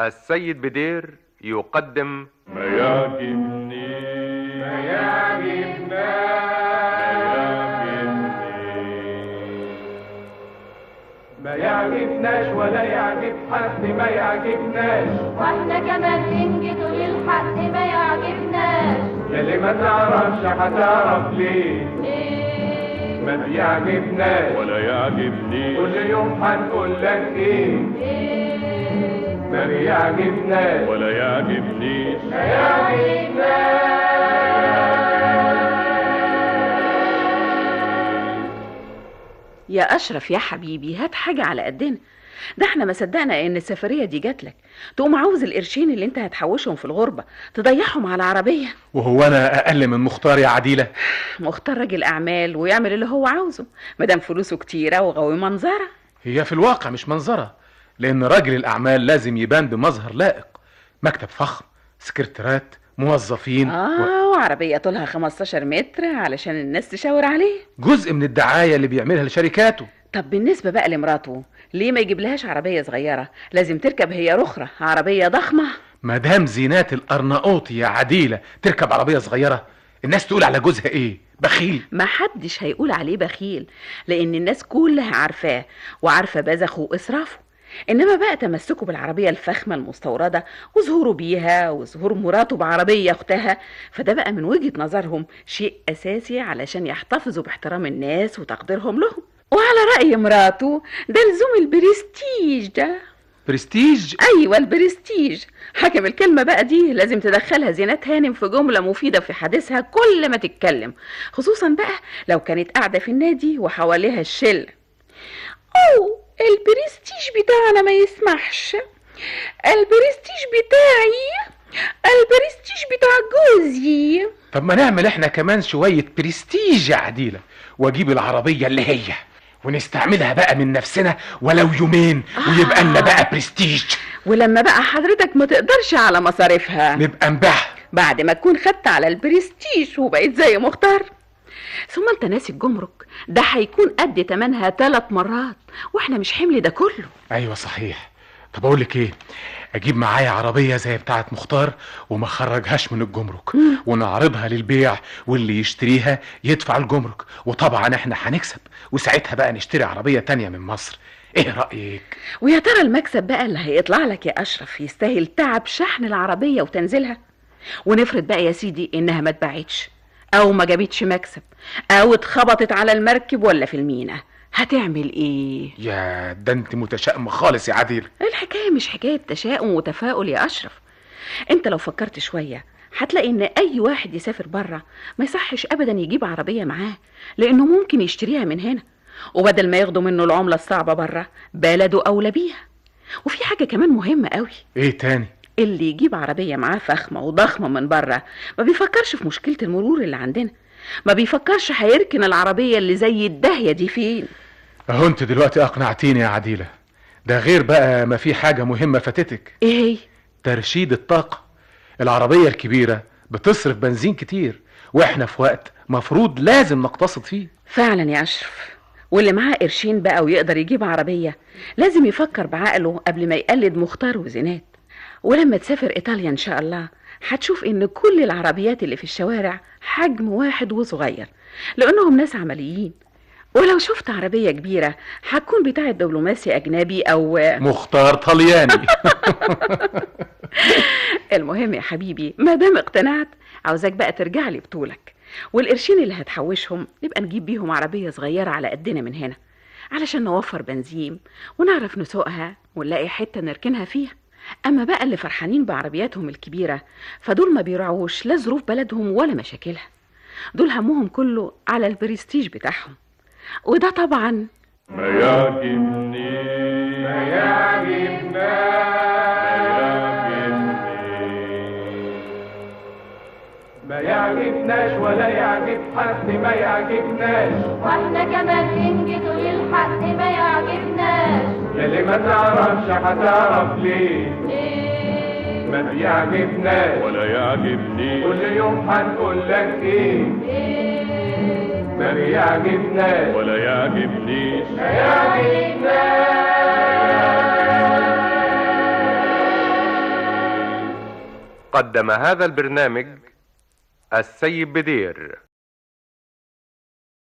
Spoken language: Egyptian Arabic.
السيد بدير يقدم ما يعجبني ما يعجبنا ما يعجبناش ولا يعجب حد ما يعجبناش واحنا كمان ننجد للحق ما يعجبناش يلي ما تعرفش هتعرف ليه ايه ما بيعجبناش ولا يعجبني كل يوم هنقول لك ايه ايه ما بيعجبناش ولا يعجبنيش ما يعجبناش يا أشرف يا حبيبي هات حاجة على قدنا ده احنا ما صدقنا ان السفرية دي جاتلك تقوم عاوز القرشين اللي انت هتحوشهم في الغربة تضيعهم على عربية وهو انا اقل من مختار يا عديله مختار راجل اعمال ويعمل اللي هو عاوزه مادام فلوسه كتيرة وغاوي منظرة هي في الواقع مش منظره لان راجل الاعمال لازم يبان بمظهر لائق مكتب فخم سكرتيرات موظفين و... اه وعربية طولها 15 متر علشان الناس تشاور عليه جزء من الدعايه اللي بيعملها لشركاته طب بالنسبة بقى لمراته ليه ما يجيب لهاش عربية صغيرة لازم تركب هي رخرة عربية ضخمة مدام زينات الارناؤوطي يا عديله تركب عربيه صغيره الناس تقول على جوزها ايه بخيل ما حدش هيقول عليه بخيل لان الناس كلها عارفاه وعارفه بذخه واسرافه انما بقى تمسكه بالعربيه الفخمه المستورده وظهوره بيها وظهور مراته بعربيه اختها فده بقى من وجهه نظرهم شيء اساسي علشان يحتفظوا باحترام الناس وتقديرهم لهم وعلى راي مراته ده لزوم البرستيج ده برستيج ايوه البرستيج حكم الكلمه بقى دي لازم تدخلها زينات هانم في جمله مفيده في حديثها كل ما تتكلم خصوصا بقى لو كانت قاعده في النادي وحواليها الشله او البرستيج بتاعنا ما يسمحش البرستيج بتاعي البرستيج بتاع جوزي طب ما نعمل احنا كمان شويه برستيج يا عديله واجيب العربيه اللي هي ونستعملها بقى من نفسنا ولو يومين ويبقى لنا بقى برستيج ولما بقى حضرتك ما تقدرش على مصاريفها نبقى نبيعها بعد ما تكون خدت على البرستيج وبقيت زي مختار ثم انت ناسي الجمرك ده هيكون قد تمنها ثلاث مرات واحنا مش حمل ده كله ايوه صحيح طب اقول لك ايه اجيب معايا عربيه زي بتاعه مختار وما خرجهاش من الجمرك ونعرضها للبيع واللي يشتريها يدفع الجمرك وطبعا احنا هنكسب وساعتها بقى نشتري عربيه تانية من مصر ايه رايك ويا ترى المكسب بقى اللي هيطلع لك يا اشرف يستاهل تعب شحن العربيه وتنزيلها ونفرض بقى يا سيدي انها ما اتباعتش او ما جابتش مكسب او اتخبطت على المركب ولا في المينا هتعمل ايه يا ده انت متشائمه خالص يا عديله الحكايه مش حكايه تشاؤم وتفاؤل يا اشرف انت لو فكرت شويه هتلاقي ان اي واحد يسافر بره ما يصحش ابدا يجيب عربيه معاه لانه ممكن يشتريها من هنا وبدل ما ياخدوا منه العمله الصعبه بره بلده اولى بيها وفي حاجه كمان مهمه قوي ايه تاني اللي يجيب عربيه معاه فخمه وضخمه من بره ما بيفكرش في مشكله المرور اللي عندنا ما بيفكرش هيركن العربيه اللي زي الداهيه دي فين اهو انت دلوقتي اقنعتيني يا عديله ده غير بقى ما في حاجه مهمه فاتتك ايه هي ترشيد الطاقه العربيه الكبيره بتصرف بنزين كتير واحنا في وقت مفروض لازم نقتصد فيه فعلا يا اشرف واللي معاه قرشين بقى ويقدر يجيب عربيه لازم يفكر بعقله قبل ما يقلد مختار وزينات ولما تسافر ايطاليا ان شاء الله هتشوف ان كل العربيات اللي في الشوارع حجم واحد وصغير لانهم ناس عمليين ولو شفت عربية كبيرة هتكون بتاعة دبلوماسي أجنبي أو مختار طلياني المهم يا حبيبي ما دام اقتنعت عاوزاك بقى ترجع لي بطولك والقرشين اللي هتحوشهم نبقى نجيب بيهم عربية صغيرة على قدنا من هنا علشان نوفر بنزين ونعرف نسوقها ونلاقي حتة نركنها فيها أما بقى اللي فرحانين بعربياتهم الكبيرة فدول ما بيراعوش لا ظروف بلدهم ولا مشاكلها دول همهم كله على البرستيج بتاعهم وده طبعا ما يعجبني ما يعجبنا ما يعجبناش ولا يعجب حد ما يعجبناش واحنا كمان ننجد للحق ما يعجبناش يلي ما تعرفش هتعرف ليه ايه ما بيعجبناش ولا يعجبني كل يوم هنقول لك ايه ايه ما بيعجبناش ولا يعجبنيش ما يعجبناش قدم هذا البرنامج السيد بدير